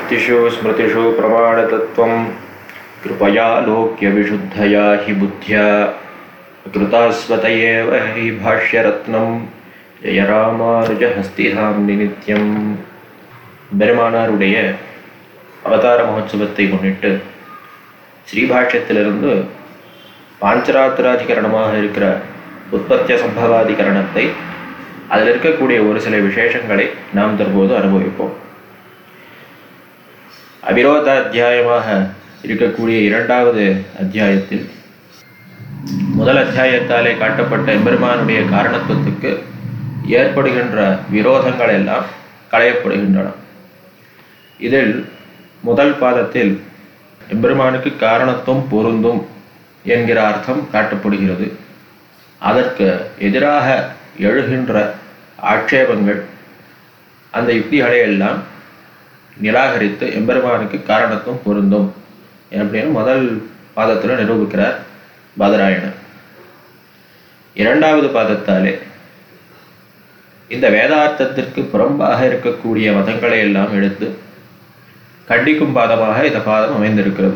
श्रुतिषु स्मृतिषु प्रमाणतत्त्वं कृपया लोक्यविशुद्धया हि बुद्ध्या कृतास्वत एव हि भाष्यरत्नं ஜெய ராமானுஜ ஹஸ்திஹாம்னி நித்யம் பெருமானாருடைய அவதார மகோத்சவத்தை முன்னிட்டு ஸ்ரீபாஷ்யத்திலிருந்து பாஞ்சராத்திராதிகரணமாக இருக்கிற உற்பத்திய சம்பவாதிகரணத்தை அதில் இருக்கக்கூடிய ஒரு சில விசேஷங்களை நாம் தற்போது அனுபவிப்போம் அவிரோத அத்தியாயமாக இருக்கக்கூடிய இரண்டாவது அத்தியாயத்தில் முதல் அத்தியாயத்தாலே காட்டப்பட்ட எம்பெருமானுடைய காரணத்துவத்துக்கு ஏற்படுகின்ற விரோதங்கள் எல்லாம் களையப்படுகின்றன இதில் முதல் பாதத்தில் எம்பெருமானுக்கு காரணத்துவம் பொருந்தும் என்கிற அர்த்தம் காட்டப்படுகிறது அதற்கு எதிராக எழுகின்ற ஆட்சேபங்கள் அந்த யுக்திகளை எல்லாம் நிராகரித்து எம்பெருமானுக்கு காரணத்துவம் பொருந்தும் அப்படின்னு முதல் பாதத்தில் நிரூபிக்கிறார் பாதராயணர் இரண்டாவது பாதத்தாலே இந்த வேதார்த்தத்திற்கு புறம்பாக இருக்கக்கூடிய மதங்களை எல்லாம் எடுத்து கண்டிக்கும் பாதமாக இந்த பாதம் அமைந்திருக்கிறது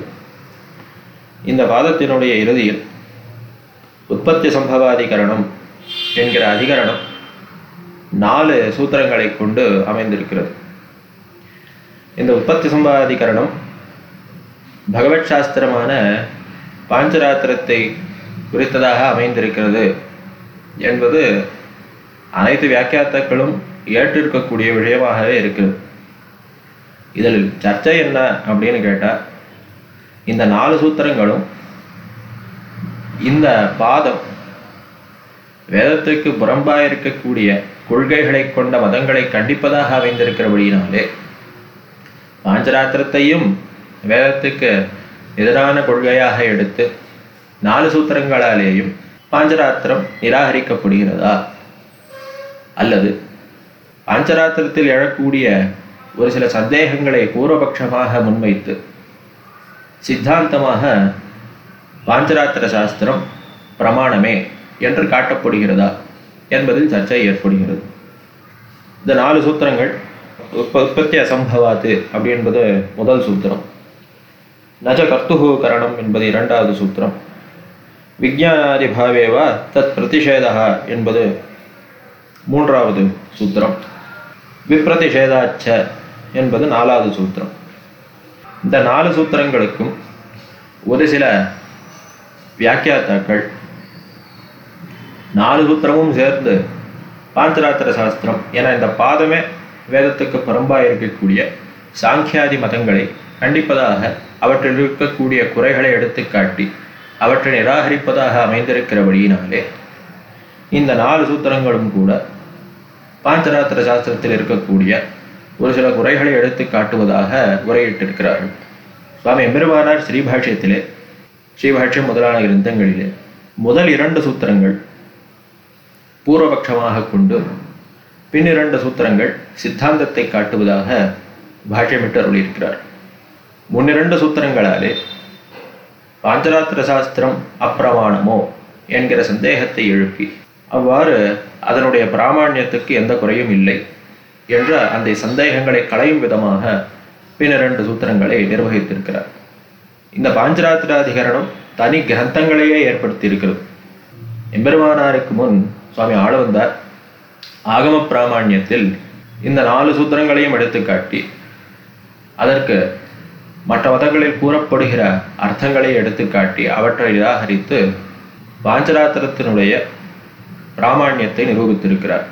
இந்த பாதத்தினுடைய இறுதியில் உற்பத்தி சம்பவாதிகரணம் என்கிற அதிகரணம் நாலு சூத்திரங்களை கொண்டு அமைந்திருக்கிறது இந்த உற்பத்தி சம்பவாதிகரணம் பகவத் சாஸ்திரமான பாஞ்சராத்திரத்தை குறித்ததாக அமைந்திருக்கிறது என்பது அனைத்து வியாக்கியாத்தாக்களும் ஏற்றிருக்கக்கூடிய விஷயமாகவே இருக்குது இதில் சர்ச்சை என்ன அப்படின்னு கேட்டால் இந்த நாலு சூத்திரங்களும் இந்த பாதம் வேதத்துக்கு புறம்பாக இருக்கக்கூடிய கொள்கைகளை கொண்ட மதங்களை கண்டிப்பதாக அமைந்திருக்கிறபடியினாலே பாஞ்சராத்திரத்தையும் வேதத்துக்கு எதிரான கொள்கையாக எடுத்து நாலு சூத்திரங்களாலேயும் பாஞ்சராத்திரம் நிராகரிக்கப்படுகிறதா அல்லது பாஞ்சராத்திரத்தில் எழக்கூடிய ஒரு சில சந்தேகங்களை பூர்வபட்சமாக முன்வைத்து சித்தாந்தமாக பாஞ்சராத்திர சாஸ்திரம் பிரமாணமே என்று காட்டப்படுகிறதா என்பதில் சர்ச்சை ஏற்படுகிறது இந்த நாலு சூத்திரங்கள் உற்ப உற்பத்தி அசம்பவாத்து அப்படி என்பது முதல் சூத்திரம் நஜ கர்த்துகு கரணம் என்பது இரண்டாவது சூத்திரம் விஜயானாதி பாவேவா தத் பிரதிஷேதா என்பது மூன்றாவது சூத்திரம் விப்ரதிஷேதாச்ச என்பது நாலாவது சூத்திரம் இந்த நாலு சூத்திரங்களுக்கும் ஒரு சில வியாக்கியாத்தாக்கள் நாலு சூத்திரமும் சேர்ந்து பாஞ்சராத்திர சாஸ்திரம் ஏன்னா இந்த பாதமே வேதத்துக்கு புறம்பாக இருக்கக்கூடிய சாங்கியாதி மதங்களை கண்டிப்பதாக அவற்றில் இருக்கக்கூடிய குறைகளை எடுத்து காட்டி அவற்றை நிராகரிப்பதாக அமைந்திருக்கிறபடியினாலே இந்த நாலு சூத்திரங்களும் கூட பாஞ்சராத்திர சாஸ்திரத்தில் இருக்கக்கூடிய ஒரு சில குறைகளை எடுத்து காட்டுவதாக உரையிட்டிருக்கிறார்கள் சுவாமி எம்பெருமானார் ஸ்ரீபாஷ்யத்திலே ஸ்ரீபாஷ்யம் முதலான கிரந்தங்களிலே முதல் இரண்டு சூத்திரங்கள் பூர்வபட்சமாக கொண்டு பின் இரண்டு சூத்திரங்கள் சித்தாந்தத்தை காட்டுவதாக பாஷ்யமிட்டு அருளியிருக்கிறார் முன்னிரண்டு சூத்திரங்களாலே பாஞ்சராத்திர சாஸ்திரம் அப்பிரமாணமோ என்கிற சந்தேகத்தை எழுப்பி அவ்வாறு அதனுடைய பிராமாண்யத்துக்கு எந்த குறையும் இல்லை என்ற அந்த சந்தேகங்களை களையும் விதமாக பின்னிரண்டு சூத்திரங்களை நிர்வகித்திருக்கிறார் இந்த பாஞ்சராத்திராதிகரணம் தனி கிரந்தங்களையே ஏற்படுத்தி இருக்கிறது எம்பெருமானாருக்கு முன் சுவாமி ஆளவந்தார் ஆகம பிராமாண்யத்தில் இந்த நாலு சூத்திரங்களையும் எடுத்துக்காட்டி அதற்கு மற்ற மதங்களில் கூறப்படுகிற அர்த்தங்களை எடுத்துக்காட்டி அவற்றை நிராகரித்து பாஞ்சராத்திரத்தினுடைய பிராமாண்யத்தை நிரூபித்திருக்கிறார்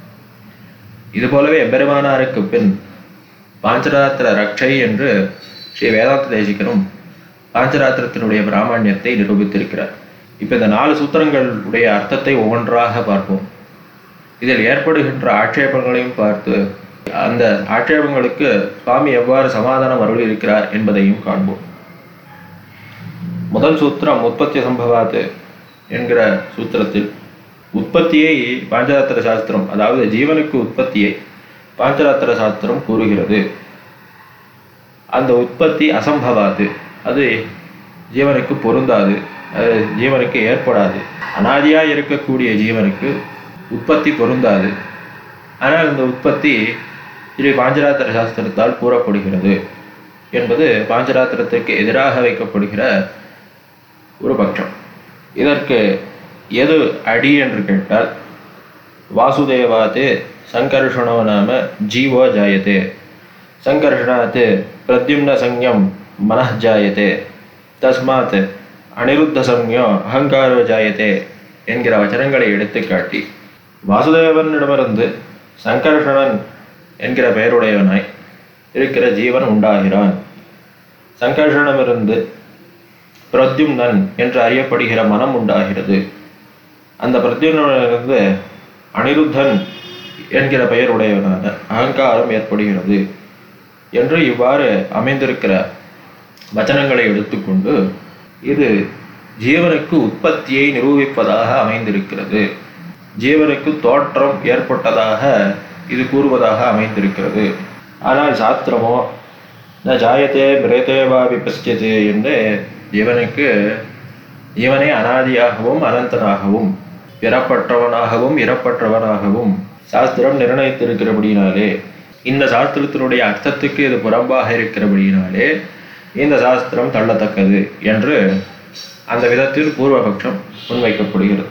இதுபோலவே எம்பெருமானாருக்கு பின் பாஞ்சராத்திர ரக்ஷை என்று ஸ்ரீ வேதாந்த தேசிகனும் பாஞ்சராத்திரத்தினுடைய பிராமாண்யத்தை நிரூபித்திருக்கிறார் இப்போ இந்த நாலு சூத்திரங்களுடைய அர்த்தத்தை ஒவ்வொன்றாக பார்ப்போம் இதில் ஏற்படுகின்ற ஆட்சேபங்களையும் பார்த்து அந்த ஆட்சேபங்களுக்கு சுவாமி எவ்வாறு சமாதானம் அருளி இருக்கிறார் என்பதையும் காண்போம் முதல் சூத்திரம் உற்பத்தி சம்பவாத்து என்கிற சூத்திரத்தில் உற்பத்தியை பாஞ்சராத்திர சாஸ்திரம் அதாவது ஜீவனுக்கு உற்பத்தியை பாஞ்சராத்திர சாஸ்திரம் கூறுகிறது அந்த உற்பத்தி அசம்பவாது அது ஜீவனுக்கு பொருந்தாது அது ஜீவனுக்கு ஏற்படாது அனாதியாக இருக்கக்கூடிய ஜீவனுக்கு உற்பத்தி பொருந்தாது ஆனால் இந்த உற்பத்தி ஸ்ரீ பாஞ்சராத்திர சாஸ்திரத்தால் கூறப்படுகிறது என்பது பாஞ்சராத்திரத்துக்கு எதிராக வைக்கப்படுகிற ஒரு பட்சம் இதற்கு எது அடி என்று கேட்டால் வாசுதேவாத் சங்கர்ஷணோ நாம ஜீவோ ஜாயத்தே சங்கர்ஷணாத் பிரத்யும்ன சங்யம் மனः ஜாயத்தே தஸ்மாத் அனிருத்த சம்யோ அகங்காரோ ஜாயத்தே என்கிற வச்சனங்களை எடுத்துக்காட்டி வாசுதேவனிடமிருந்து சங்கர்ஷணன் என்கிற பெயருடையவனாய் இருக்கிற ஜீவன் உண்டாகிறான் சங்கர்ஷணமிருந்து பிரத்யும்னன் என்று அறியப்படுகிற மனம் உண்டாகிறது அந்த பிரத்யும்னிலிருந்து அனிருத்தன் என்கிற பெயருடையவனான அகங்காரம் ஏற்படுகிறது என்று இவ்வாறு அமைந்திருக்கிற வச்சனங்களை எடுத்துக்கொண்டு இது ஜீவனுக்கு உற்பத்தியை நிரூபிப்பதாக அமைந்திருக்கிறது ஜீவனுக்கு தோற்றம் ஏற்பட்டதாக இது கூறுவதாக அமைந்திருக்கிறது ஆனால் சாஸ்திரமோ ந ஜாயத்தே பிரேதேவா விபஸ்யது என்று ஜீவனுக்கு ஜீவனே அனாதியாகவும் அனந்தனாகவும் பிறப்பற்றவனாகவும் இறப்பற்றவனாகவும் சாஸ்திரம் நிர்ணயித்திருக்கிறபடியினாலே இந்த சாஸ்திரத்தினுடைய அர்த்தத்துக்கு இது புறம்பாக இருக்கிறபடியினாலே இந்த சாஸ்திரம் தள்ளத்தக்கது என்று அந்த விதத்தில் பூர்வபக்ஷம் முன்வைக்கப்படுகிறது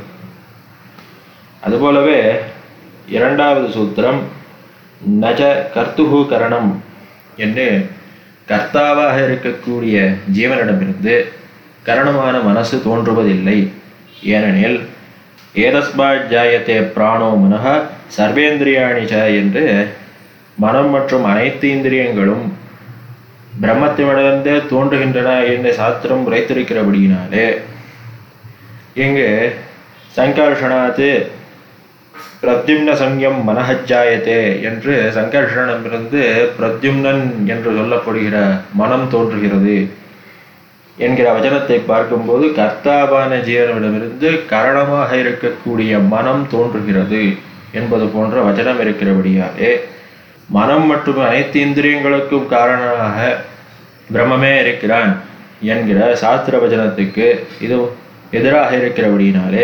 அதுபோலவே இரண்டாவது சூத்திரம் நஜ கர்த்துகு கரணம் என்று கர்த்தாவாக இருக்கக்கூடிய ஜீவனிடமிருந்து கரணமான மனசு தோன்றுவதில்லை ஏனெனில் ஏதஸ்மாத் ஜாயத்தே பிராணோ மனஹ சர்வேந்திரியாணி ச என்று மனம் மற்றும் அனைத்து இந்திரியங்களும் பிரம்மத்தினிடமிருந்தே தோன்றுகின்றன என்று சாஸ்திரம் உரைத்திருக்கிறபடியினாலே இங்கு சங்கர்ஷனாத்து பிரத்யும்ன சங்யம் மனஹஜாயத்தே என்று சங்கர்ஷனமிருந்து பிரத்யும்னன் என்று சொல்லப்படுகிற மனம் தோன்றுகிறது என்கிற வச்சனத்தை பார்க்கும்போது கர்த்தாவான ஜீவனிடமிருந்து கரணமாக இருக்கக்கூடிய மனம் தோன்றுகிறது என்பது போன்ற வச்சனம் இருக்கிறபடியாலே மனம் மற்றும் அனைத்து இந்திரியங்களுக்கும் காரணமாக பிரம்மமே இருக்கிறான் என்கிற சாஸ்திர வச்சனத்துக்கு இது எதிராக இருக்கிறபடியினாலே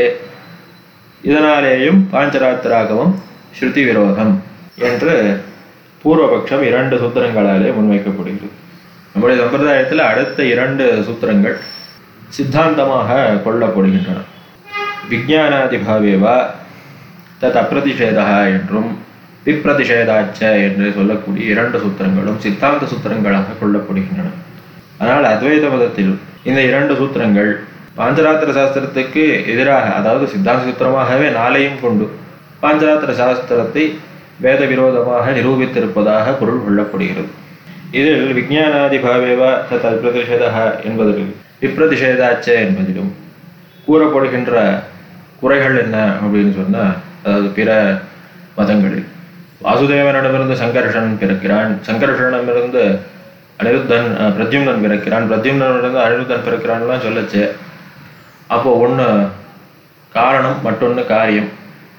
இதனாலேயும் பாஞ்சராத்திராகவும் ஸ்ருதி விரோதம் என்று பூர்வபக்ஷம் இரண்டு சூத்திரங்களாலே முன்வைக்கப்படுகிறது நம்முடைய சம்பிரதாயத்தில் அடுத்த இரண்டு சூத்திரங்கள் சித்தாந்தமாக கொள்ளப்படுகின்றன விஜயானாதிபாவேவா தத் அப்பிரதிஷேதா என்றும் விப்ரதிஷேதாச்ச என்று சொல்லக்கூடிய இரண்டு சூத்திரங்களும் சித்தாந்த சூத்திரங்களாக கொள்ளப்படுகின்றன ஆனால் அத்வைத மதத்தில் இந்த இரண்டு சூத்திரங்கள் பாஞ்சராத்திர சாஸ்திரத்துக்கு எதிராக அதாவது சித்தாந்த சூத்திரமாகவே நாளையும் கொண்டு பாஞ்சராத்திர சாஸ்திரத்தை வேத விரோதமாக நிரூபித்திருப்பதாக பொருள் கொள்ளப்படுகிறது இதில் விஜயானாதிபாவேவா தத் அப்பிரதிஷேதா என்பதில் விப்ரதிஷேதாச்ச என்பதிலும் கூறப்படுகின்ற குறைகள் என்ன அப்படின்னு சொன்னால் அதாவது பிற மதங்களில் வாசுதேவனிடமிருந்து சங்கர்ஷன் பிறக்கிறான் சங்கர்ஷனிடமிருந்து அனிருத்தன் அஹ், பிரத்யும்னன் பிறக்கிறான் பிரத்யும்னனிடமிருந்து அனிருத்தன் பிறக்கிறான்லாம் சொல்லச்சு அப்போ ஒன்று காரணம் மற்றொன்று காரியம்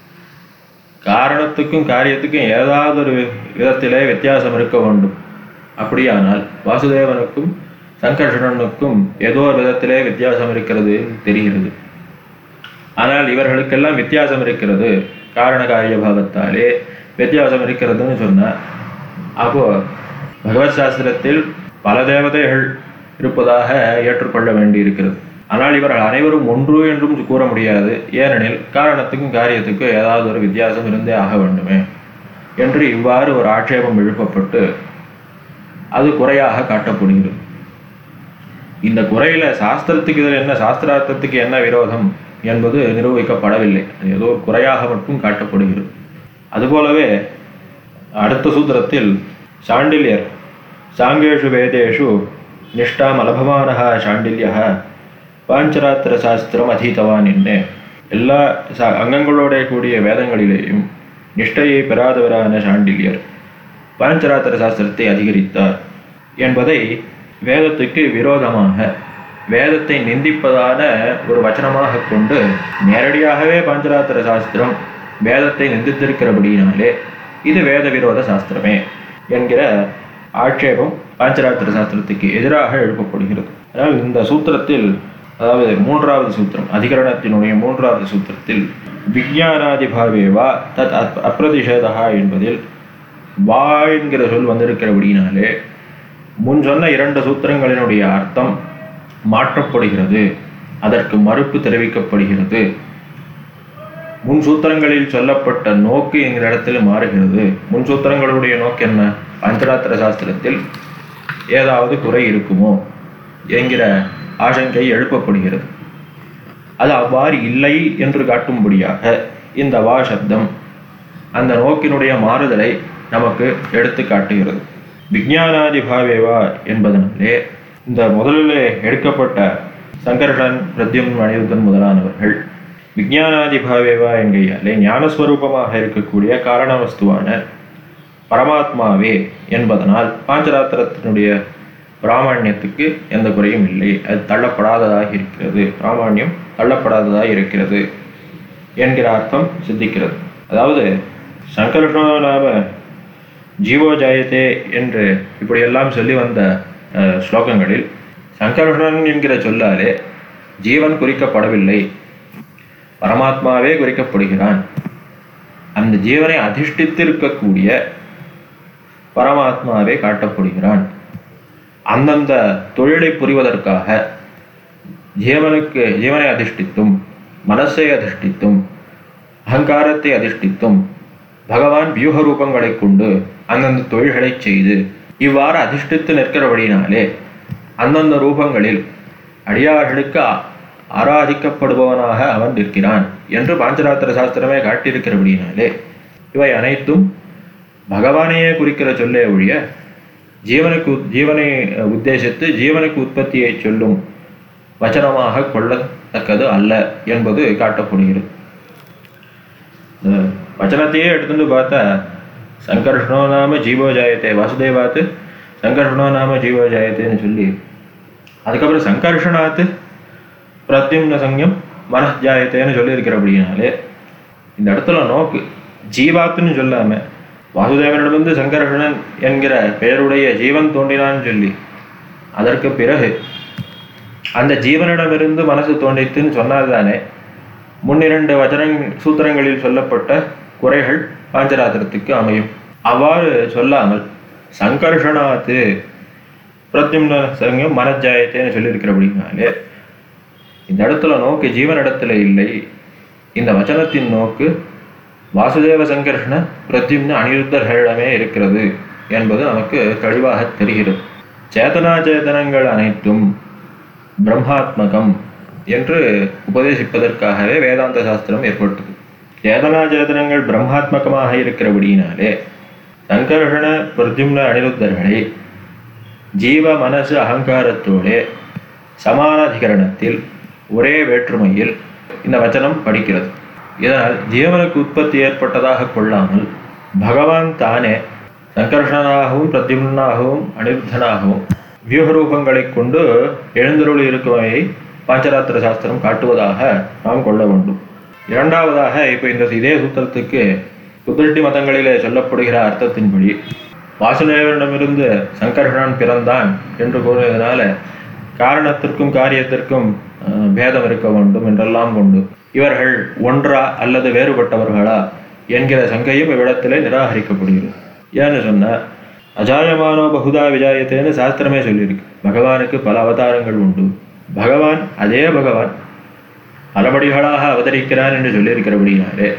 காரணத்துக்கும் காரியத்துக்கும் ஏதாவது ஒரு விதத்திலே வித்தியாசம் இருக்க வேண்டும் அப்படியானால் வாசுதேவனுக்கும் சங்கர்ஷணனுக்கும் ஏதோ ஒரு விதத்திலே வித்தியாசம் இருக்கிறது தெரிகிறது ஆனால் இவர்களுக்கெல்லாம் வித்தியாசம் இருக்கிறது காரண காரிய பாவத்தாலே வித்தியாசம் இருக்கிறதுன்னு சொன்னா அப்போ பகவத் சாஸ்திரத்தில் பல தேவதைகள் இருப்பதாக ஏற்றுக்கொள்ள வேண்டியிருக்கிறது ஆனால் இவர்கள் அனைவரும் ஒன்று என்றும் கூற முடியாது ஏனெனில் காரணத்துக்கும் காரியத்துக்கும் ஏதாவது ஒரு வித்தியாசம் இருந்தே ஆக வேண்டுமே என்று இவ்வாறு ஒரு ஆட்சேபம் எழுப்பப்பட்டு அது குறையாக காட்டப்படுகிறது இந்த குறையில சாஸ்திரத்துக்கு இதில் என்ன சாஸ்திரார்த்தத்துக்கு என்ன விரோதம் என்பது நிரூபிக்கப்படவில்லை அது ஏதோ ஒரு குறையாக மட்டும் காட்டப்படுகிறது அதுபோலவே அடுத்த சூத்திரத்தில் சாண்டில்யர் சாங்கேஷு வேதேஷு நிஷ்டாம் அலபமானः சாண்டில்யः பாஞ்சராத்திர சாஸ்திரம் அதீதவான் என்ன எல்லா ச அங்கங்களோட கூடிய வேதங்களிலேயும் நிஷ்டையை பெறாதவரான சாண்டில்யர் பாஞ்சராத்திர சாஸ்திரத்தை அதிகரித்தார் என்பதை வேதத்துக்கு விரோதமாக வேதத்தை நிந்திப்பதான ஒரு வச்சனமாக கொண்டு நேரடியாகவே பாஞ்சராத்திர சாஸ்திரம் வேதத்தை நிந்தித்திருக்கிறபடியினாலே இது வேத விரோத சாஸ்திரமே என்கிற ஆட்சேபம் பாஞ்சராத்திர சாஸ்திரத்துக்கு எதிராக எழுப்பப்படுகிறது அதனால் இந்த சூத்திரத்தில் அதாவது மூன்றாவது சூத்திரம் அதிகரணத்தினுடைய மூன்றாவது சூத்திரத்தில் விஜயானாதிபாவேவா தத் அப் அப்பிரதிஷேதா என்பதில் வா என்கிற சொல் வந்திருக்கிறபடினாலே முன் சொன்ன இரண்டு சூத்திரங்களினுடைய அர்த்தம் மாற்றப்படுகிறது அதற்கு மறுப்பு தெரிவிக்கப்படுகிறது முன் சூத்திரங்களில் சொல்லப்பட்ட நோக்கு என்கிற இடத்தில் மாறுகிறது முன் சூத்திரங்களுடைய நோக்கு என்ன பஞ்சராத்திர சாஸ்திரத்தில் ஏதாவது குறை இருக்குமோ என்கிற ஆசங்கை எழுப்பப்படுகிறது அது அவ்வாறு இல்லை என்று காட்டும்படியாக இந்த வா சப்தம் அந்த நோக்கினுடைய மாறுதலை நமக்கு எடுத்து காட்டுகிறது விஞ்ஞானாதி பாவேவா என்பதனாலே இந்த முதலிலே எடுக்கப்பட்ட சங்கரன் பிரத்யம் அனிருத்தன் முதலானவர்கள் விஞ்ஞானாதி பாவேவா என்கையாலே ஞானஸ்வரூபமாக இருக்கக்கூடிய காரண வஸ்துவான பரமாத்மாவே என்பதனால் பாஞ்சராத்திரத்தினுடைய பிராமணியத்துக்கு எந்த குறையும் இல்லை அது தள்ளப்படாததாக இருக்கிறது பிராமணியம் தள்ளப்படாததாக இருக்கிறது என்கிற அர்த்தம் சித்திக்கிறது அதாவது சங்கர்ஷனாம ஜீவோ ஜாயத்தே என்று இப்படியெல்லாம் சொல்லி வந்த அஹ், ஸ்லோகங்களில் சங்கர்ஷணன் என்கிற சொல்லாலே ஜீவன் குறிக்கப்படவில்லை பரமாத்மாவே குறிக்கப்படுகிறான் அந்த ஜீவனை அதிஷ்டித்திருக்கக்கூடிய பரமாத்மாவே காட்டப்படுகிறான் அந்தந்த தொழிலை புரிவதற்காக ஜீவனுக்கு ஜீவனை அதிஷ்டித்தும் மனசை அதிஷ்டித்தும் அகங்காரத்தை அதிஷ்டித்தும் பகவான் வியூக ரூபங்களை கொண்டு அந்தந்த தொழில்களை செய்து இவ்வாறு அதிஷ்டித்து நிற்கிறபடினாலே அந்தந்த ரூபங்களில் அடியார்களுக்கு ஆ- ஆராதிக்கப்படுபவனாக அவன் நிற்கிறான் என்று பாஞ்சராத்திர சாஸ்திரமே காட்டியிருக்கிறபடினாலே இவை அனைத்தும் பகவானையே குறிக்கிற சொல்லே ஒழிய ஜீவனுக்கு உத்- ஜீவனை அஹ், உத்தேசித்து ஜீவனுக்கு உற்பத்தியை சொல்லும் வச்சனமாக கொள்ளத்தக்கது அல்ல என்பது காட்டப்படுகிறது இந்த வச்சனத்தையே எடுத்துட்டு பார்த்தா சங்கர்ஷ்ணோ நாம ஜீவோ ஜாயத்தே வாசுதேவாத்து சங்கர்ஷ்ணோ நாம ஜீவோ ஜாயத்தேன்னு சொல்லி அதுக்கப்புறம் சங்கர்ஷனாத்து பிரத்யும்ன சங்கம் மனஸ் ஜாயத்தேன்னு சொல்லியிருக்கிறபடினாலே இந்த இடத்துல நோக்கு ஜீவாத்துன்னு சொல்லாம வாசுதேவனிடமிருந்து சங்கர்ஷணன் என்கிற பெயருடைய ஜீவன் தோன்றினான்னு சொல்லி அதற்கு பிறகு அந்த ஜீவனிடமிருந்து மனசு தோன்றித்துன்னு சொன்னால்தானே முன்னிரண்டு வச்சன சூத்திரங்களில் சொல்லப்பட்ட குறைகள் பாஞ்சராத்திரத்துக்கு அமையும் அவ்வாறு சொல்லாமல் சங்கர்ஷனாத்து பிரத்யும்ன சங்கம் மனஜாயத்தேன்னு சொல்லியிருக்கிறபடினாலே இந்த இடத்துல நோக்கு ஜீவனிடத்துல இல்லை இந்த வச்சனத்தின் நோக்கு வாசுதேவ சங்கர்ஷண பிரத்யும்ன அனிருத்தர்களிடமே இருக்கிறது என்பது நமக்கு தெளிவாக தெரிகிறது சேதனா சேதனங்கள் அனைத்தும் பிரம்மாத்மகம் என்று உபதேசிப்பதற்காகவே வேதாந்த சாஸ்திரம் ஏற்பட்டது சேதனா சேதனங்கள் பிரம்மாத்மகமாக இருக்கிறபடியினாலே சங்கர்ஷண பிரத்யும்ன அனிருத்தர்களை ஜீவ மனசு அகங்காரத்தோடே சமானாதிகரணத்தில் ஒரே வேற்றுமையில் இந்த வச்சனம் படிக்கிறது இதனால் ஜீவனுக்கு உற்பத்தி ஏற்பட்டதாக கொள்ளாமல் பகவான் தானே சங்கர்ஷனாகவும் பிரத்யும்னாகவும் அனிருத்தனாகவும் வியூகரூபங்களை கொண்டு எழுந்தருளி இருக்குமையை பாஞ்சராத்திர சாஸ்திரம் காட்டுவதாக நாம் கொள்ள வேண்டும் இரண்டாவதாக இப்போ இந்த இதே சூத்திரத்துக்கு குதிரட்டி மதங்களிலே சொல்லப்படுகிற அர்த்தத்தின்படி வாசுதேவனிடமிருந்து சங்கர்ஷணன் பிறந்தான் என்று கூறியதனால காரணத்திற்கும் காரியத்திற்கும் அஹ், பேதம் இருக்க வேண்டும் என்றெல்லாம் கொண்டு இவர்கள் ஒன்றா அல்லது வேறுபட்டவர்களா என்கிற சங்கையும் இவ்விடத்திலே நிராகரிக்கப்படுகிறது ஏன்னு சொன்னா அஜாயமானோ பகுதா விஜாயத்தேன்னு சாஸ்திரமே சொல்லியிருக்கு பகவானுக்கு பல அவதாரங்கள் உண்டு பகவான் அதே பகவான் பலபடிகளாக அவதரிக்கிறான் என்று சொல்லியிருக்கிறபடினாலே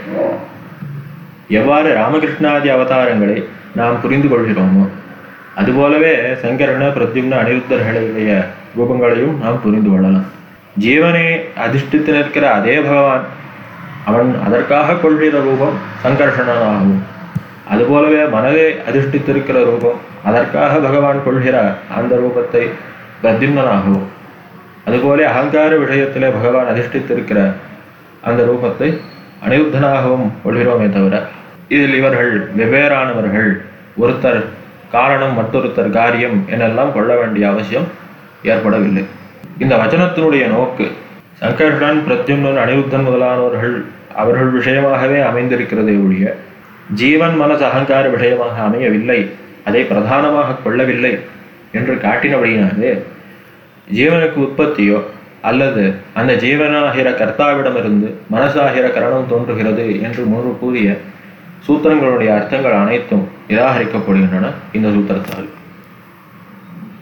எவ்வாறு ராமகிருஷ்ணாதி அவதாரங்களை நாம் புரிந்து கொள்கிறோமோ அதுபோலவே சங்கரன பிரத்யும்ன அனிருத்தர்களுடைய ரூபங்களையும் நாம் புரிந்து கொள்ளலாம் ஜீவனை அதிஷ்டித்து நிற்கிற அதே பகவான் அவன் அதற்காக கொள்கிற ரூபம் சங்கர்ஷணனாகவும் அதுபோலவே மனதை அதிஷ்டித்திருக்கிற ரூபம் அதற்காக பகவான் கொள்கிற அந்த ரூபத்தை பிரத்யும்னாகவும் அதுபோல அகங்கார விஷயத்திலே பகவான் அதிஷ்டித்திருக்கிற அந்த ரூபத்தை அனிருத்தனாகவும் கொள்கிறோமே தவிர இதில் இவர்கள் வெவ்வேறானவர்கள் ஒருத்தர் காரணம் மற்றொருத்தர் காரியம் எனெல்லாம் கொள்ள வேண்டிய அவசியம் ஏற்படவில்லை இந்த வச்சனத்தினுடைய நோக்கு சங்கர்ஷன் பிரத்யும்னன் அனிருத்தன் முதலானவர்கள் அவர்கள் விஷயமாகவே அமைந்திருக்கிறதை ஒழிய ஜீவன் மனசு அகங்கார விஷயமாக அமையவில்லை அதை பிரதானமாக கொள்ளவில்லை என்று காட்டினபடினாலே ஜீவனுக்கு உற்பத்தியோ அல்லது அந்த ஜீவனாகிற கர்த்தாவிடமிருந்து மனசாகிற கரணம் தோன்றுகிறது என்று முன்பு கூறிய சூத்திரங்களுடைய அர்த்தங்கள் அனைத்தும் நிராகரிக்கப்படுகின்றன இந்த சூத்திரத்தால்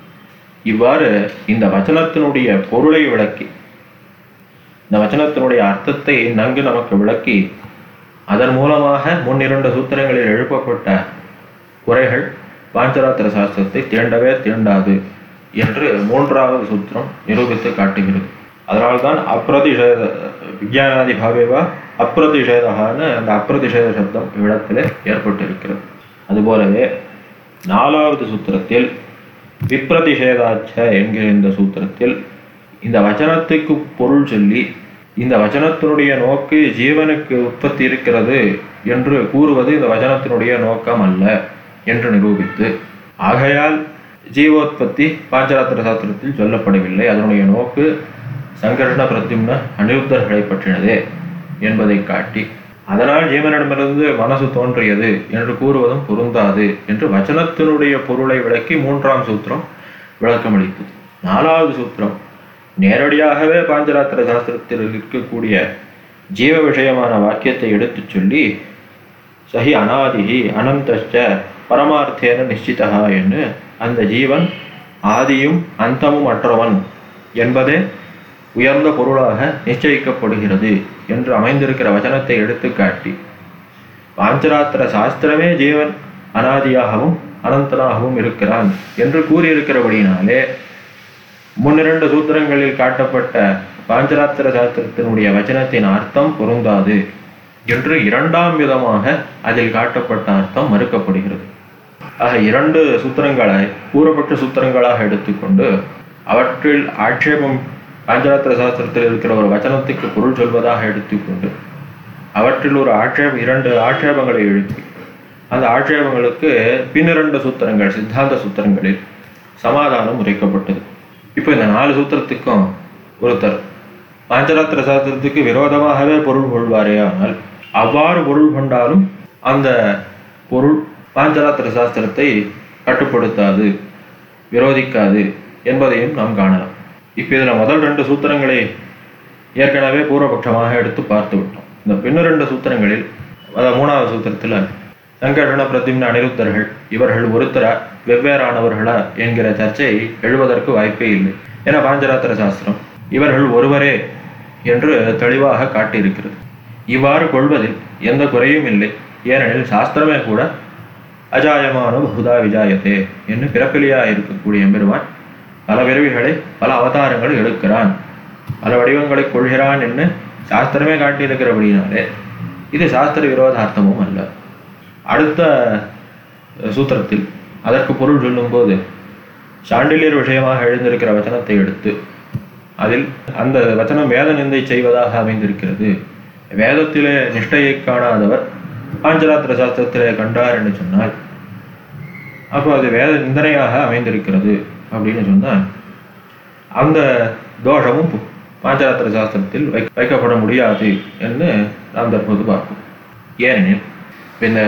இவ்வாறு இந்த வச்சனத்தினுடைய பொருளை விளக்கி இந்த வச்சனத்தினுடைய அர்த்தத்தை நன்கு நமக்கு விளக்கி அதன் மூலமாக முன்னிரண்டு சூத்திரங்களில் எழுப்பப்பட்ட குறைகள் பாஞ்சராத்திர சாஸ்திரத்தை தீண்டவே தீண்டாது என்று மூன்றாவது சூத்திரம் நிரூபித்து காட்டுகிறது அதனால்தான் அப்பிரதிஷேத விஜயானாதி பாவேவா அப்பிரதிஷேதகான்னு அந்த அப்பிரதிஷேத சப்தம் இவ்விடத்தில் ஏற்பட்டிருக்கிறது அதுபோலவே நாலாவது சூத்திரத்தில் விப்ரதிஷேதாச்ச என்கிற இந்த சூத்திரத்தில் இந்த வச்சனத்துக்கு பொருள் சொல்லி இந்த வச்சனத்தினுடைய நோக்கு ஜீவனுக்கு உற்பத்தி இருக்கிறது என்று கூறுவது இந்த வச்சனத்தினுடைய நோக்கம் அல்ல என்று நிரூபித்து ஆகையால் ஜீவோத்பத்தி பாஞ்சராத்திர சாஸ்திரத்தில் சொல்லப்படவில்லை அதனுடைய நோக்கு சங்கர்ஷண பிரத்யும்ன அனிருத்தர்களை பற்றினதே என்பதை காட்டி அதனால் ஜீவனிடமிருந்து மனசு தோன்றியது என்று கூறுவதும் பொருந்தாது என்று வச்சனத்தினுடைய பொருளை விளக்கி மூன்றாம் சூத்திரம் விளக்கமளித்தது நாலாவது சூத்திரம் நேரடியாகவே பாஞ்சராத்திர சாஸ்திரத்தில் இருக்கக்கூடிய ஜீவ விஷயமான வாக்கியத்தை எடுத்துச் சொல்லி சஹி அனாதிஹி அனந்தஷ்ட பரமார்த்தேன நிச்சிதா என்று அந்த ஜீவன் ஆதியும் அந்தமும் அற்றவன் என்பதே உயர்ந்த பொருளாக நிச்சயிக்கப்படுகிறது என்று அமைந்திருக்கிற வச்சனத்தை எடுத்துக்காட்டி பாஞ்சராத்திர சாஸ்திரமே ஜீவன் அனாதியாகவும் அனந்தனாகவும் இருக்கிறான் என்று கூறியிருக்கிறபடினாலே முன்னிரண்டு சூத்திரங்களில் காட்டப்பட்ட பாஞ்சராத்திர சாஸ்திரத்தினுடைய வச்சனத்தின் அர்த்தம் பொருந்தாது என்று இரண்டாம் விதமாக அதில் காட்டப்பட்ட அர்த்தம் மறுக்கப்படுகிறது ஆக இரண்டு சூத்திரங்களை கூறப்பட்ட சூத்திரங்களாக எடுத்துக்கொண்டு அவற்றில் ஆட்சேபம் பாஞ்சராத்திர சாஸ்திரத்தில் இருக்கிற ஒரு வச்சனத்துக்கு பொருள் சொல்வதாக எடுத்துக்கொண்டு அவற்றில் ஒரு ஆட்சேப இரண்டு ஆட்சேபங்களை எழுப்பி அந்த ஆட்சேபங்களுக்கு பின்னிரண்டு சூத்திரங்கள் சித்தாந்த சூத்திரங்களில் சமாதானம் உரைக்கப்பட்டது இப்போ இந்த நாலு சூத்திரத்துக்கும் ஒருத்தர் பாஞ்சராத்திர சாஸ்திரத்துக்கு விரோதமாகவே பொருள் கொள்வாரே ஆனால் அவ்வாறு பொருள் கொண்டாலும் அந்த பொருள் பாஞ்சராத்திர சாஸ்திரத்தை கட்டுப்படுத்தாது விரோதிக்காது என்பதையும் நாம் காணலாம் இப்போ இதில் முதல் ரெண்டு சூத்திரங்களை ஏற்கனவே பூர்வபட்சமாக எடுத்து பார்த்து விட்டோம் இந்த பின்னிரண்டு சூத்திரங்களில் அதாவது மூணாவது சூத்திரத்தில் சங்கடன பிரதிம்ன அனிருத்தர்கள் இவர்கள் ஒருத்தரா வெவ்வேறானவர்களா என்கிற சர்ச்சை எழுவதற்கு வாய்ப்பே இல்லை என பாஞ்சராத்திர சாஸ்திரம் இவர்கள் ஒருவரே என்று தெளிவாக காட்டியிருக்கிறது இவ்வாறு கொள்வதில் எந்த குறையும் இல்லை ஏனெனில் சாஸ்திரமே கூட அஜாயமானோ பகுதா விஜாயத்தே என்று பிறப்பிலியா இருக்கக்கூடிய எம்பெருமான் பல பிறவிகளை பல அவதாரங்களை எடுக்கிறான் பல வடிவங்களை கொள்கிறான் என்று சாஸ்திரமே காட்டியிருக்கிறபடினாலே இது சாஸ்திர விரோதார்த்தமும் அல்ல அடுத்த சூத்திரத்தில் அதற்கு பொருள் சொல்லும்போது சாண்டிலியர் விஷயமாக எழுந்திருக்கிற வச்சனத்தை எடுத்து அதில் அந்த வச்சனம் வேத நிந்தை செய்வதாக அமைந்திருக்கிறது வேதத்திலே நிஷ்டையை காணாதவர் பாஞ்சராத்திர சாஸ்திரத்திலே கண்டார் என்று சொன்னால் அப்போ அது வேத நிந்தனையாக அமைந்திருக்கிறது அப்படின்னு சொன்னால் அந்த தோஷமும் பாஞ்சராத்திர சாஸ்திரத்தில் வை வைக்கப்பட முடியாது என்று நாம் தற்போது பார்ப்போம் ஏனெனில் இந்த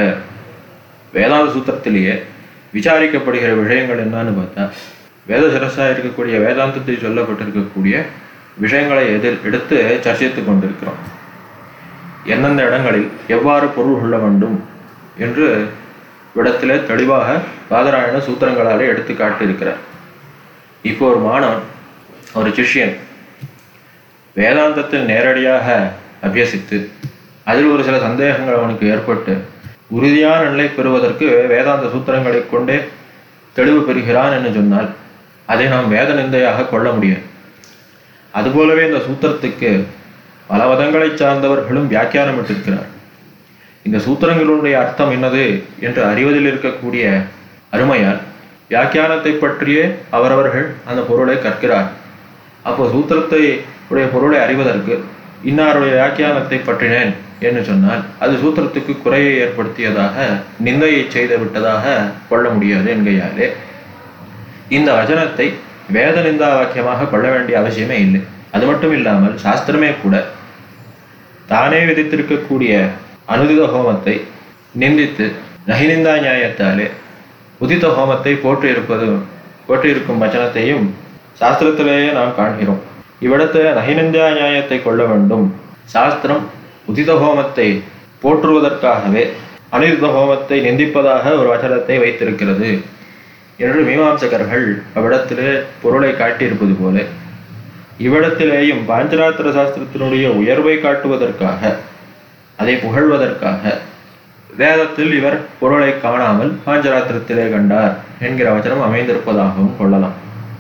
வேதாந்த சூத்திரத்திலேயே விசாரிக்கப்படுகிற விஷயங்கள் என்னன்னு பார்த்தா வேத சிரஸாக இருக்கக்கூடிய வேதாந்தத்தில் சொல்லப்பட்டிருக்கக்கூடிய விஷயங்களை எதிர் எடுத்து சர்ச்சித்து கொண்டிருக்கிறோம் எந்தெந்த இடங்களில் எவ்வாறு பொருள் கொள்ள வேண்டும் என்று விடத்திலே தெளிவாக பாதராயண சூத்திரங்களாலே எடுத்து காட்டியிருக்கிறார் இப்போ ஒரு மாணவன் ஒரு சிஷ்யன் வேதாந்தத்தில் நேரடியாக அபியசித்து அதில் ஒரு சில சந்தேகங்கள் அவனுக்கு ஏற்பட்டு உறுதியான நிலை பெறுவதற்கு வேதாந்த சூத்திரங்களை கொண்டே தெளிவு பெறுகிறான் என்று சொன்னால் அதை நாம் வேத நிந்தையாக கொள்ள முடியாது அதுபோலவே இந்த சூத்திரத்துக்கு பல மதங்களை சார்ந்தவர்களும் வியாக்கியானமிட்டிருக்கிறார் இந்த சூத்திரங்களுடைய அர்த்தம் என்னது என்று அறிவதில் இருக்கக்கூடிய அருமையால் வியாக்கியானத்தை பற்றியே அவரவர்கள் அந்த பொருளை கற்கிறார் அப்போ சூத்திரத்தை உடைய பொருளை அறிவதற்கு இன்னாருடைய வியாக்கியானத்தை பற்றினேன் என்று சொன்னால் அது சூத்திரத்துக்கு குறையை ஏற்படுத்தியதாக நிந்தையை செய்து விட்டதாக கொள்ள முடியாது என்கையாலே இந்த வசனத்தை வேத நிந்தா வாக்கியமாக கொள்ள வேண்டிய அவசியமே இல்லை அது மட்டும் இல்லாமல் சாஸ்திரமே கூட தானே விதித்திருக்கக்கூடிய அனுதித ஹோமத்தை நிந்தித்து நகிநிந்தா நியாயத்தாலே உதித்த ஹோமத்தை போற்றியிருப்பது போற்றியிருக்கும் வச்சனத்தையும் சாஸ்திரத்திலேயே நாம் காண்கிறோம் இவ்விடத்தில் நகிநிந்தா நியாயத்தை கொள்ள வேண்டும் சாஸ்திரம் உதித ஹோமத்தை போற்றுவதற்காகவே அனிருத்த ஹோமத்தை நிந்திப்பதாக ஒரு வச்சனத்தை வைத்திருக்கிறது என்று மீமாம்சகர்கள் அவ்விடத்திலே பொருளை காட்டியிருப்பது போல இவ்விடத்திலேயும் பாஞ்சராத்திர சாஸ்திரத்தினுடைய உயர்வை காட்டுவதற்காக அதை புகழ்வதற்காக வேதத்தில் இவர் பொருளை காணாமல் பாஞ்சராத்திரத்திலே கண்டார் என்கிற வச்சனம் அமைந்திருப்பதாகவும் கொள்ளலாம்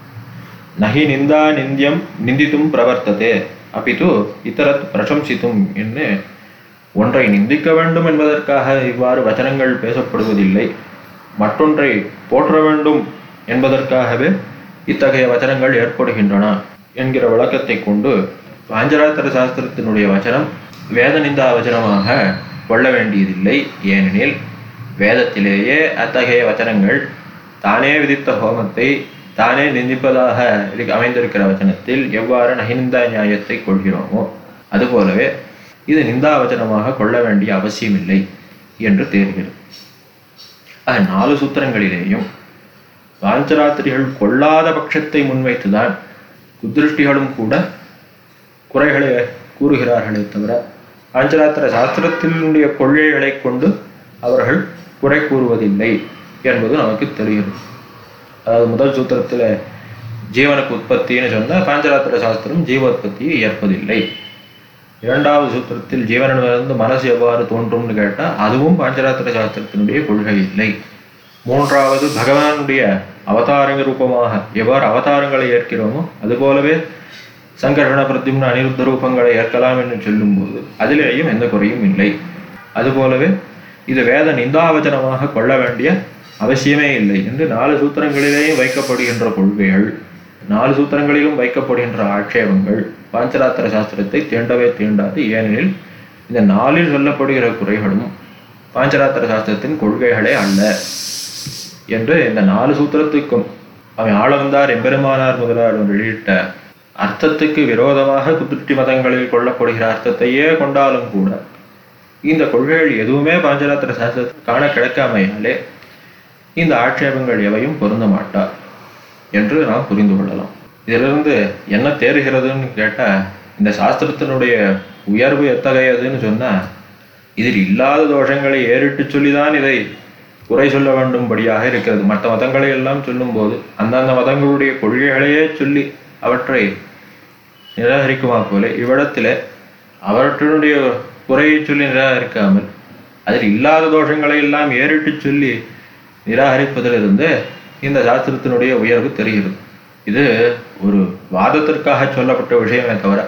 நகி நிந்தா நிந்தியம் நிந்தித்தும் பிரவர்த்ததே அப்பிது இத்தரத் பிரசம்சித்தும் என்று ஒன்றை நிந்திக்க வேண்டும் என்பதற்காக இவ்வாறு வச்சனங்கள் பேசப்படுவதில்லை மற்றொன்றை போற்ற வேண்டும் என்பதற்காகவே இத்தகைய வச்சனங்கள் ஏற்படுகின்றன என்கிற விளக்கத்தை கொண்டு பாஞ்சராத்திர சாஸ்திரத்தினுடைய வச்சனம் வேத நிந்தா வச்சனமாக கொள்ள வேண்டியதில்லை ஏனெனில் வேதத்திலேயே அத்தகைய வச்சனங்கள் தானே விதித்த ஹோமத்தை தானே நிந்திப்பதாக இருக்கு- அமைந்திருக்கிற வச்சனத்தில் எவ்வாறு நகிநிந்தா நியாயத்தை கொள்கிறோமோ அதுபோலவே இது நிந்தாவச்சனமாக கொள்ள வேண்டிய அவசியமில்லை என்று தேர்கிறது ஆக நாலு சூத்திரங்களிலேயும் பாஞ்சராத்திரிகள் கொள்ளாத பட்சத்தை முன்வைத்துதான் குதிருஷ்டிகளும் கூட குறைகளை கூறுகிறார்களே தவிர பாஞ்சராத்திர சாஸ்திரத்தினுடைய கொள்கைகளை கொண்டு அவர்கள் குறை கூறுவதில்லை என்பது நமக்கு தெரிகிறது அதாவது முதல் சூத்திரத்தில் ஜீவனுக்கு உற்பத்தின்னு சொன்னால் பாஞ்சராத்திர சாஸ்திரம் ஜீவோத்பத்தியை ஏற்பதில்லை இரண்டாவது சூத்திரத்தில் ஜீவனிடமிருந்து மனசு எவ்வாறு தோன்றும்னு கேட்டால் அதுவும் பாஞ்சராத்திர சாஸ்திரத்தினுடைய கொள்கை இல்லை மூன்றாவது பகவானுடைய அவதாரங்க ரூபமாக எவ்வாறு அவதாரங்களை ஏற்கிறோமோ அதுபோலவே சங்கர்ஷண பிரத்யும்ன அனிருத்த ரூபங்களை ஏற்கலாம் என்று சொல்லும்போது அதிலேயும் எந்த குறையும் இல்லை அதுபோலவே இது வேத நிந்தாவச்சனமாக கொள்ள வேண்டிய அவசியமே இல்லை என்று நாலு சூத்திரங்களிலேயும் வைக்கப்படுகின்ற கொள்கைகள் நாலு சூத்திரங்களிலும் வைக்கப்படுகின்ற ஆட்சேபங்கள் பாஞ்சராத்திர சாஸ்திரத்தை தீண்டவே தீண்டாது ஏனெனில் இந்த நாளில் சொல்லப்படுகிற குறைகளும் பாஞ்சராத்திர சாஸ்திரத்தின் கொள்கைகளே அல்ல என்று இந்த நாலு சூத்திரத்துக்கும் அவன் ஆளவந்தார் எம்பெருமானார் முதலாளர் வெளியிட்ட அர்த்தத்துக்கு விரோதமாக குதிருஷ்டி மதங்களில் கொள்ளப்படுகிற அர்த்தத்தையே கொண்டாலும் கூட இந்த கொள்கைகள் எதுவுமே பாஞ்சராத்திர சாஸ்திரத்தில் காண கிடைக்காமையாலே இந்த ஆட்சேபங்கள் எவையும் பொருந்த மாட்டா என்று நாம் புரிந்து கொள்ளலாம் இதிலிருந்து என்ன தேறுகிறதுன்னு கேட்டால் இந்த சாஸ்திரத்தினுடைய உயர்வு எத்தகையதுன்னு சொன்னால் இதில் இல்லாத தோஷங்களை ஏறிட்டு சொல்லிதான் இதை குறை சொல்ல வேண்டும்படியாக இருக்கிறது மற்ற மதங்களை எல்லாம் சொல்லும்போது அந்தந்த மதங்களுடைய கொள்கைகளையே சொல்லி அவற்றை நிராகரிக்குமா போல இவ்விடத்தில் அவற்றினுடைய குறையை சொல்லி நிராகரிக்காமல் அதில் இல்லாத தோஷங்களை எல்லாம் ஏறிட்டு சொல்லி நிராகரிப்பதிலிருந்து இந்த சாஸ்திரத்தினுடைய உயர்வு தெரிகிறது இது ஒரு வாதத்திற்காக சொல்லப்பட்ட விஷயமே தவிர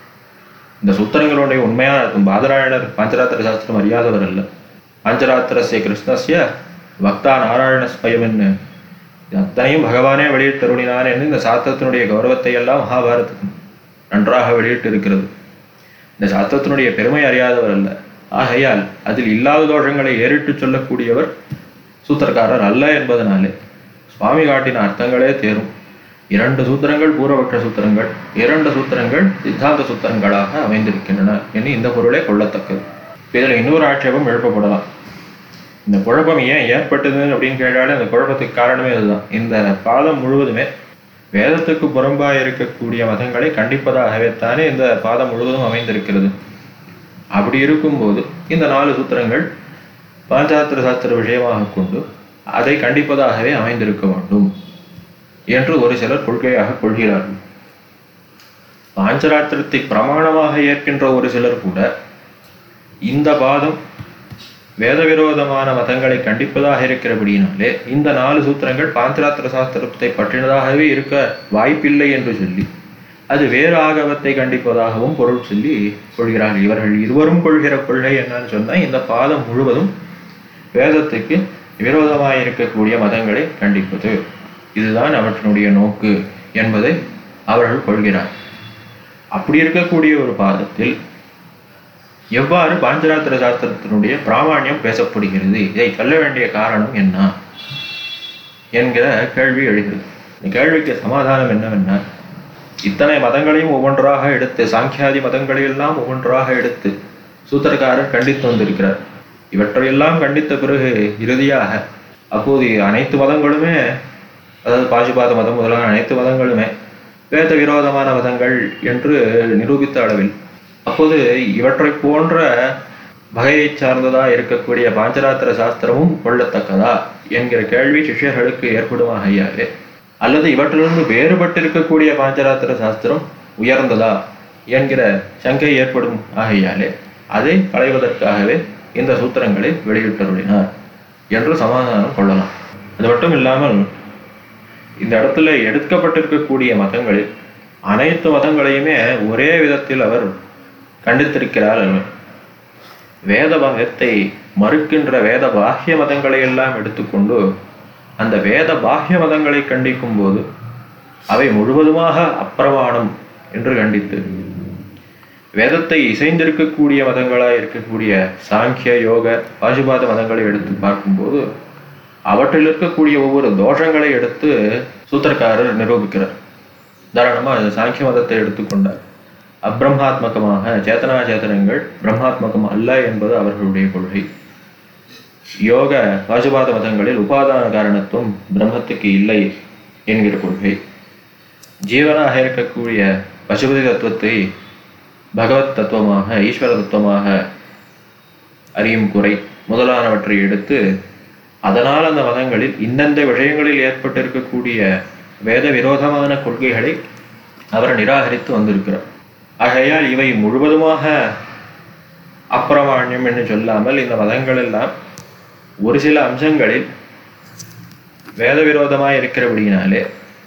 இந்த சூத்திரங்களுடைய உண்மையான அர்த்தம் பாதராயணர் பாஞ்சராத்திர சாஸ்திரம் அறியாதவர் அல்ல பாஞ்சராத்திரஸ்ய கிருஷ்ணஸ்ய பக்தா நாராயண ஸ்வயம்னு இது அத்தனையும் பகவானே வெளியிட்டருளினான் என்று இந்த சாஸ்திரத்தினுடைய கௌரவத்தை எல்லாம் மகாபாரதம் நன்றாக வெளியிட்டு இருக்கிறது இந்த சாஸ்திரத்தினுடைய பெருமை அறியாதவர் அல்ல ஆகையால் அதில் இல்லாத தோஷங்களை ஏறிட்டு சொல்லக்கூடியவர் சூத்திரக்காரர் அல்ல என்பதனாலே சுவாமி காட்டின அர்த்தங்களே தேரும் இரண்டு சூத்திரங்கள் பூர்வபக்ஷ சூத்திரங்கள் இரண்டு சூத்திரங்கள் சித்தாந்த சூத்திரங்களாக அமைந்திருக்கின்றன என்று இந்த பொருளே கொள்ளத்தக்கது இதில் இன்னொரு ஆட்சேபம் எழுப்பப்படலாம் இந்த குழப்பம் ஏன் ஏற்பட்டது அப்படின்னு கேட்டாலே அந்த குழப்பத்துக்கு காரணமே இதுதான் இந்த பாதம் முழுவதுமே வேதத்துக்கு புறம்பாக இருக்கக்கூடிய மதங்களை கண்டிப்பதாகவே தானே இந்த பாதம் முழுவதும் அமைந்திருக்கிறது அப்படி இருக்கும்போது இந்த நாலு சூத்திரங்கள் பாஞ்சாத்திர சாஸ்திர விஷயமாக கொண்டு அதை கண்டிப்பதாகவே அமைந்திருக்க வேண்டும் என்று ஒரு சிலர் கொள்கையாக கொள்கிறார்கள் பாஞ்சராத்திரத்தை பிரமாணமாக ஏற்கின்ற ஒரு சிலர் கூட இந்த பாதம் வேதவிரோதமான மதங்களை கண்டிப்பதாக இருக்கிறபடியினாலே இந்த நாலு சூத்திரங்கள் பாஞ்சராத்திர சாஸ்திரத்தை பற்றினதாகவே இருக்க வாய்ப்பில்லை என்று சொல்லி அது வேறு ஆகவத்தை கண்டிப்பதாகவும் பொருள் சொல்லி கொள்கிறார்கள் இவர்கள் இருவரும் கொள்கிற கொள்கை என்னன்னு சொன்னால் இந்த பாதம் முழுவதும் வேதத்துக்கு விரோதமாக இருக்கக்கூடிய மதங்களை கண்டிப்பது இதுதான் அவற்றினுடைய நோக்கு என்பதை அவர்கள் கொள்கிறார் அப்படி இருக்கக்கூடிய ஒரு பாதத்தில் எவ்வாறு பாஞ்சராத்திர சாஸ்திரத்தினுடைய பிராமாண்யம் பேசப்படுகிறது இதை சொல்ல வேண்டிய காரணம் என்ன என்கிற கேள்வி எழுகிறது இந்த கேள்விக்கு சமாதானம் என்னவென்னா இத்தனை மதங்களையும் ஒவ்வொன்றாக எடுத்து சாங்கியாதி மதங்களையெல்லாம் ஒவ்வொன்றாக எடுத்து சூத்திரக்காரர் கண்டித்து வந்திருக்கிறார் இவற்றையெல்லாம் கண்டித்த பிறகு இறுதியாக அப்போது அனைத்து மதங்களுமே அதாவது பாசுபாத மதம் முதலான அனைத்து மதங்களுமே வேத விரோதமான மதங்கள் என்று நிரூபித்த அளவில் அப்போது இவற்றை போன்ற வகையை சார்ந்ததா இருக்கக்கூடிய பாஞ்சராத்திர சாஸ்திரமும் கொள்ளத்தக்கதா என்கிற கேள்வி சிஷ்யர்களுக்கு ஏற்படுமாகையாலே அல்லது இவற்றிலிருந்து வேறுபட்டு இருக்கக்கூடிய பாஞ்சராத்திர சாஸ்திரம் உயர்ந்ததா என்கிற சங்கை ஏற்படும் ஆகையாலே அதை களைவதற்காகவே இந்த சூத்திரங்களை வெளியிட்டருளினார் என்று சமாதானம் கொள்ளலாம் அது மட்டும் இல்லாமல் இந்த இடத்துல எடுக்கப்பட்டிருக்கக்கூடிய மதங்களில் அனைத்து மதங்களையுமே ஒரே விதத்தில் அவர் கண்டித்திருக்கிறார் அவர் வேத பாகத்தை மறுக்கின்ற வேத பாஹ்ய மதங்களை எல்லாம் எடுத்துக்கொண்டு அந்த வேத பாஹ்ய மதங்களை கண்டிக்கும் போது அவை முழுவதுமாக அப்பிரமாணம் என்று கண்டித்து வேதத்தை இசைந்திருக்கக்கூடிய மதங்களாக இருக்கக்கூடிய சாங்கிய யோக பாசுபாத மதங்களை எடுத்து பார்க்கும்போது அவற்றில் இருக்கக்கூடிய ஒவ்வொரு தோஷங்களை எடுத்து சூத்திரக்காரர் நிரூபிக்கிறார் உதாரணமாக சாங்கிய மதத்தை எடுத்துக்கொண்டார் அப்பிரம்மாத்மகமாக சேத்தனா சேத்தனங்கள் பிரம்மாத்மகம் அல்ல என்பது அவர்களுடைய கொள்கை யோக பாசுபாத மதங்களில் உபாதான காரணத்துவம் பிரம்மத்துக்கு இல்லை என்கிற கொள்கை ஜீவனாக இருக்கக்கூடிய பசுபதி தத்துவத்தை பகவத் தத்துவமாக ஈஸ்வர தத்துவமாக அறியும் குறை முதலானவற்றை எடுத்து அதனால் அந்த மதங்களில் இந்தந்த விஷயங்களில் ஏற்பட்டிருக்கக்கூடிய வேத விரோதமான கொள்கைகளை அவர் நிராகரித்து வந்திருக்கிறார் ஆகையால் இவை முழுவதுமாக அப்பிரமாண்யம் என்று சொல்லாமல் இந்த மதங்கள் எல்லாம் ஒரு சில அம்சங்களில் வேத விரோதமாக இருக்கிறபடியினாலே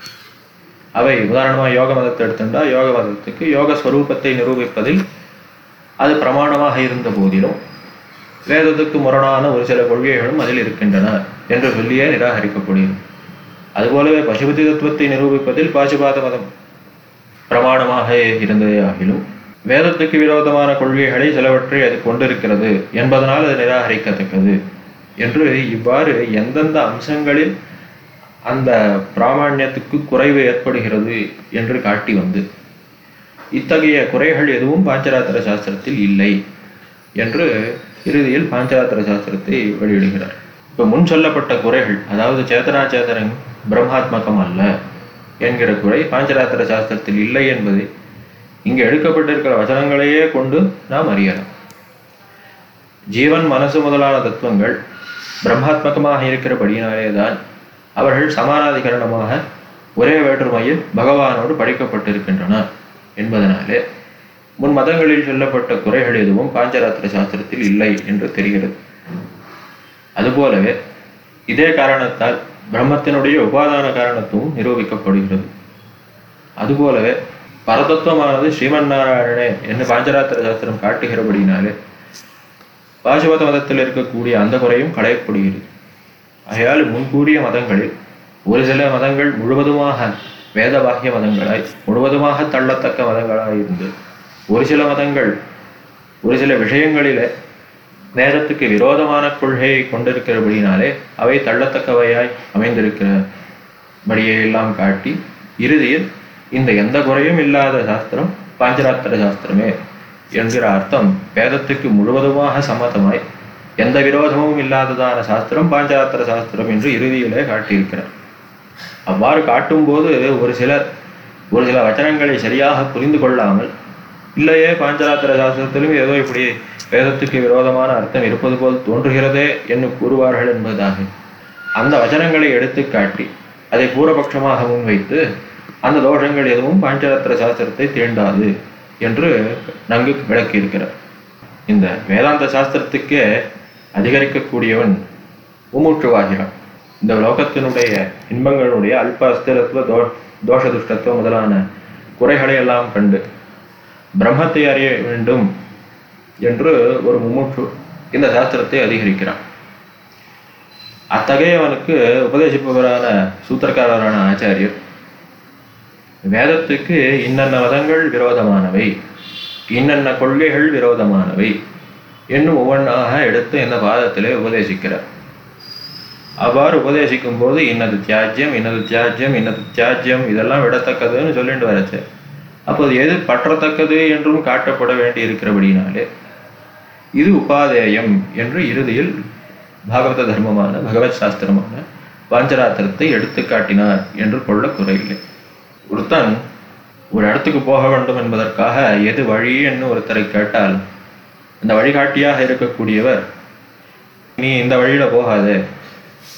அவை உதாரணமாக யோக மதத்தை எடுத்துட்டா யோக மதத்துக்கு யோக ஸ்வரூபத்தை நிரூபிப்பதில் அது பிரமாணமாக இருந்த போதிலும் வேதத்துக்கு முரணான ஒரு சில கொள்கைகளும் அதில் இருக்கின்றன என்று சொல்லியே நிராகரிக்கப்படுகிறது அதுபோலவே பசுபதி தத்துவத்தை நிரூபிப்பதில் பாசுபாத மதம் பிரமாணமாக இருந்ததே ஆகிலும் வேதத்துக்கு விரோதமான கொள்கைகளை சிலவற்றை அது கொண்டிருக்கிறது என்பதனால் அது நிராகரிக்கத்தக்கது என்று இவ்வாறு எந்தெந்த அம்சங்களில் அந்த பிராமணியத்துக்கு குறைவு ஏற்படுகிறது என்று காட்டி வந்து இத்தகைய குறைகள் எதுவும் பாஞ்சராத்திர சாஸ்திரத்தில் இல்லை என்று இறுதியில் பாஞ்சராத்திர சாஸ்திரத்தை வெளியிடுகிறார் இப்போ முன் சொல்லப்பட்ட குறைகள் அதாவது சேதனா சேதனம் பிரம்மாத்மகம் அல்ல என்கிற குறை பாஞ்சராத்திர சாஸ்திரத்தில் இல்லை என்பதை இங்கு எடுக்கப்பட்டிருக்கிற வசனங்களையே கொண்டு நாம் அறியலாம் ஜீவன் மனசு முதலான தத்துவங்கள் பிரம்மாத்மகமாக இருக்கிறபடியினாலே தான் அவர்கள் சமானாதிகரணமாக ஒரே வேற்றுமையில் பகவானோடு படைக்கப்பட்டிருக்கின்றன என்பதனாலே முன் மதங்களில் சொல்லப்பட்ட குறைகள் எதுவும் பாஞ்சராத்திர சாஸ்திரத்தில் இல்லை என்று தெரிகிறது அதுபோலவே இதே காரணத்தால் பிரம்மத்தினுடைய உபாதான காரணத்துவம் நிரூபிக்கப்படுகிறது அதுபோலவே பரதத்துவமானது ஸ்ரீமன் நாராயணனே என்று பாஞ்சராத்திர சாஸ்திரம் காட்டுகிறபடினாலே பாசுபத மதத்தில் இருக்கக்கூடிய அந்த குறையும் களையப்படுகிறது ஆகையால் முன்கூறிய மதங்களில் ஒரு சில மதங்கள் முழுவதுமாக வேத பாக்கிய மதங்களாய் முழுவதுமாக தள்ளத்தக்க மதங்களாய் இருந்து ஒரு சில மதங்கள் ஒரு சில விஷயங்களிலே வேதத்துக்கு விரோதமான கொள்கையை கொண்டிருக்கிறபடினாலே அவை தள்ளத்தக்கவையாய் அமைந்திருக்கிறபடியை எல்லாம் காட்டி இறுதியில் இந்த எந்த குறையும் இல்லாத சாஸ்திரம் பாஞ்சராத்திர சாஸ்திரமே என்கிற அர்த்தம் வேதத்துக்கு முழுவதுமாக சம்மதமாய் எந்த விரோதமும் இல்லாததான சாஸ்திரம் பாஞ்சராத்திர சாஸ்திரம் என்று இறுதியிலே காட்டியிருக்கிறார் அவ்வாறு காட்டும்போது ஒரு சிலர் ஒரு சில வச்சனங்களை சரியாக புரிந்து கொள்ளாமல் இல்லையே பாஞ்சராத்திர சாஸ்திரத்திலும் ஏதோ இப்படி வேதத்துக்கு விரோதமான அர்த்தம் இருப்பது போல் தோன்றுகிறதே என்று கூறுவார்கள் என்பதாக அந்த வச்சனங்களை எடுத்து காட்டி அதை பூரபட்சமாக முன்வைத்து அந்த தோஷங்கள் எதுவும் பாஞ்சராத்திர சாஸ்திரத்தை தீண்டாது என்று நன்கு விளக்கியிருக்கிறார் இந்த வேதாந்த சாஸ்திரத்துக்கே அதிகரிக்கக்கூடியவன் மும்மூற்றுவாகிறான் இந்த லோகத்தினுடைய இன்பங்களுடைய அல்ப அஸ்திரத்துவ தோ தோஷ துஷ்டத்துவ முதலான குறைகளை எல்லாம் கண்டு பிரம்மத்தை அறிய வேண்டும் என்று ஒரு மும்மூற்று இந்த சாஸ்திரத்தை அதிகரிக்கிறான் அத்தகையவனுக்கு உபதேசிப்பவரான சூத்திரக்காரரான ஆச்சாரியர் வேதத்துக்கு இன்னென்ன மதங்கள் விரோதமானவை இன்னென்ன கொள்கைகள் விரோதமானவை என்னும் ஒவ்வொன்றாக எடுத்து இந்த பாதத்திலே உபதேசிக்கிறார் அவ்வாறு உபதேசிக்கும் போது இன்னது தியாஜ்யம் இன்னது தியாஜ்யம் இன்னது தியாஜ்யம் இதெல்லாம் விடத்தக்கதுன்னு சொல்லிட்டு வரச்சு அப்போது எது பற்றத்தக்கது என்றும் காட்டப்பட வேண்டி இருக்கிறபடினாலே இது உபாதேயம் என்று இறுதியில் பாகவத தர்மமான பகவத் சாஸ்திரமான பாஞ்சராத்திரத்தை எடுத்து காட்டினார் என்று கொள்ள குறையில்லை ஒருத்தன் ஒரு இடத்துக்கு போக வேண்டும் என்பதற்காக எது வழி என்று ஒருத்தரை கேட்டால் அந்த வழிகாட்டியாக இருக்கக்கூடியவர் நீ இந்த வழியில போகாதே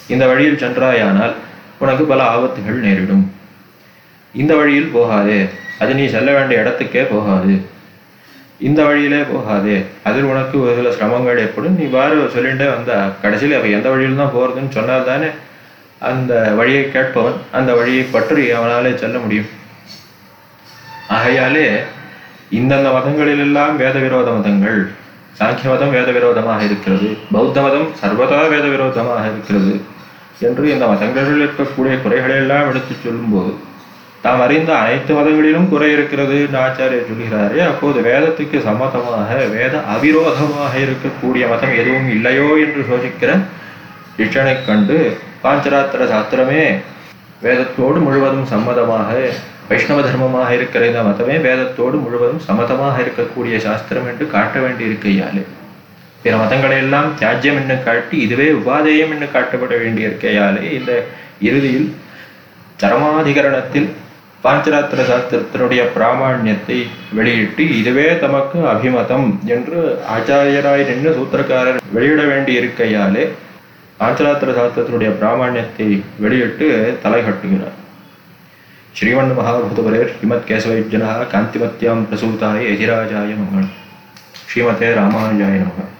இந்த வழியில் சென்றாயானால் உனக்கு பல ஆபத்துகள் நேரிடும் இந்த வழியில் போகாதே அது நீ செல்ல வேண்டிய இடத்துக்கே போகாது இந்த வழியிலே போகாதே அதில் உனக்கு ஒரு சில சிரமங்கள் ஏற்படும் நீ பாரு சொல்லிட்டே வந்தா கடைசியில் அப்போ எந்த வழியில் தான் போகிறதுன்னு சொன்னால் தானே அந்த வழியை கேட்பவன் அந்த வழியை பற்றி அவனாலே செல்ல முடியும் ஆகையாலே இந்தந்த மதங்களிலெல்லாம் வேத விரோத மதங்கள் சாங்கிய மதம் வேத விரோதமாக இருக்கிறது பௌத்த மதம் சர்வதா வேத விரோதமாக இருக்கிறது என்று இந்த மதங்களில் இருக்கக்கூடிய குறைகளை எல்லாம் எடுத்துச் சொல்லும்போது தாம் அறிந்த அனைத்து மதங்களிலும் குறை இருக்கிறது என்று ஆச்சாரியர் சொல்கிறாரே அப்போது வேதத்துக்கு சம்மதமாக வேத அவிரோதமாக இருக்கக்கூடிய மதம் எதுவும் இல்லையோ என்று சோசிக்கிற சிஷ்யனைக் கண்டு பாஞ்சராத்திர சாஸ்திரமே வேதத்தோடு முழுவதும் சம்மதமாக வைஷ்ணவ தர்மமாக இருக்கிற இந்த மதமே வேதத்தோடு முழுவதும் சம்மதமாக இருக்கக்கூடிய சாஸ்திரம் என்று காட்ட வேண்டியிருக்கையாலே பிற மதங்களை எல்லாம் தியாஜ்யம் என்று காட்டி இதுவே உபாதேயம் என்று காட்டப்பட வேண்டியிருக்கையாலே இந்த இறுதியில் சரமாதிகரணத்தில் பாஞ்சராத்திர சாஸ்திரத்தினுடைய பிராமாண்யத்தை வெளியிட்டு இதுவே தமக்கு அபிமதம் என்று ஆச்சாரியராய் நின்று சூத்திரக்காரர் வெளியிட வேண்டியிருக்கையாலே பாஞ்சராத்திர சாஸ்திரத்தினுடைய பிராமாண்யத்தை வெளியிட்டு தலை கட்டுகிறார் ஸ்ரீமன் மகாபூதபரேர் ஸ்ரீமத் கேசவைஜனா காந்திமத்யாம் பிரசூதாய எதிராஜாய மங்களம் ஸ்ரீமதே ராமானுஜாய நமக